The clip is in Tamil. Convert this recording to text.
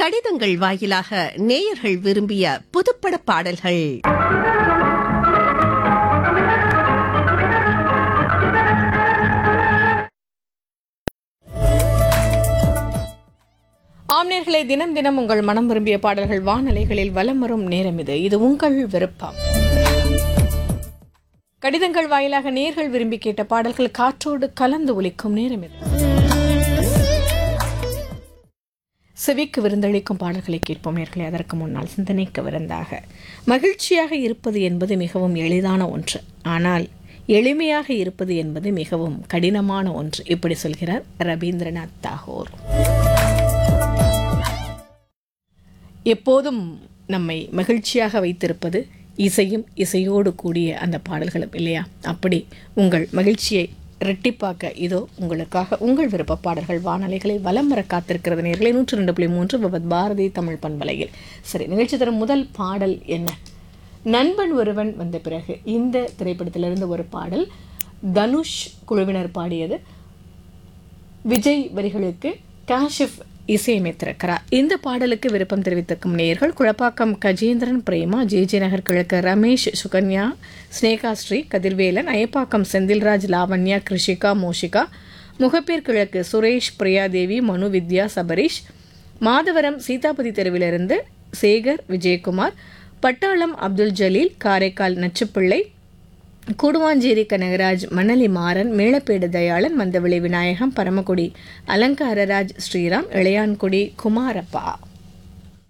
கடிதங்கள் வாயிலாக நேயர்கள் விரும்பிய புதுப்பட பாடல்கள் ஆம்நேர்களே தினம் தினம் உங்கள் மனம் விரும்பிய பாடல்கள் வானலைகளில் வலம் வரும் நேரம் இது இது உங்கள் விருப்பம் கடிதங்கள் வாயிலாக நேர்கள் விரும்பி கேட்ட பாடல்கள் காற்றோடு கலந்து ஒலிக்கும் நேரம் இது செவிக்கு விருந்தளிக்கும் பாடல்களை கேட்போம் நேர்களை அதற்கு முன்னால் சிந்தனைக்கு விருந்தாக மகிழ்ச்சியாக இருப்பது என்பது மிகவும் எளிதான ஒன்று ஆனால் எளிமையாக இருப்பது என்பது மிகவும் கடினமான ஒன்று இப்படி சொல்கிறார் ரவீந்திரநாத் தாகூர் எப்போதும் நம்மை மகிழ்ச்சியாக வைத்திருப்பது இசையும் இசையோடு கூடிய அந்த பாடல்களும் இல்லையா அப்படி உங்கள் மகிழ்ச்சியை இரட்டிப்பாக்க இதோ உங்களுக்காக உங்கள் விருப்ப பாடல்கள் வானலைகளில் வலம் வர காத்திருக்கிறது நேர்களை நூற்றி ரெண்டு புள்ளி மூன்று விபத் பாரதி தமிழ் பண்பலையில் சரி நிகழ்ச்சி தரும் முதல் பாடல் என்ன நண்பன் ஒருவன் வந்த பிறகு இந்த திரைப்படத்திலிருந்து ஒரு பாடல் தனுஷ் குழுவினர் பாடியது விஜய் வரிகளுக்கு காஷிப் இசையமைத்திருக்கிறார் இந்த பாடலுக்கு விருப்பம் தெரிவித்திருக்கும் நேயர்கள் குழப்பாக்கம் கஜேந்திரன் பிரேமா ஜே ஜே நகர் கிழக்கு ரமேஷ் சுகன்யா ஸ்னேகா ஸ்ரீ கதிர்வேலன் அயப்பாக்கம் செந்தில்ராஜ் லாவண்யா கிருஷிகா மோஷிகா முகப்பேர் கிழக்கு சுரேஷ் பிரியாதேவி மனு வித்யா சபரீஷ் மாதவரம் சீதாபதி தெருவிலிருந்து சேகர் விஜயகுமார் பட்டாளம் அப்துல் ஜலீல் காரைக்கால் நச்சுப்பிள்ளை கூடுவாஞ்சேரி கனகராஜ் மணலி மாறன் மேலப்பேடு தயாளன் மந்தவிளை விநாயகம் பரமக்குடி அலங்காரராஜ் ஸ்ரீராம் இளையான்குடி குமாரப்பா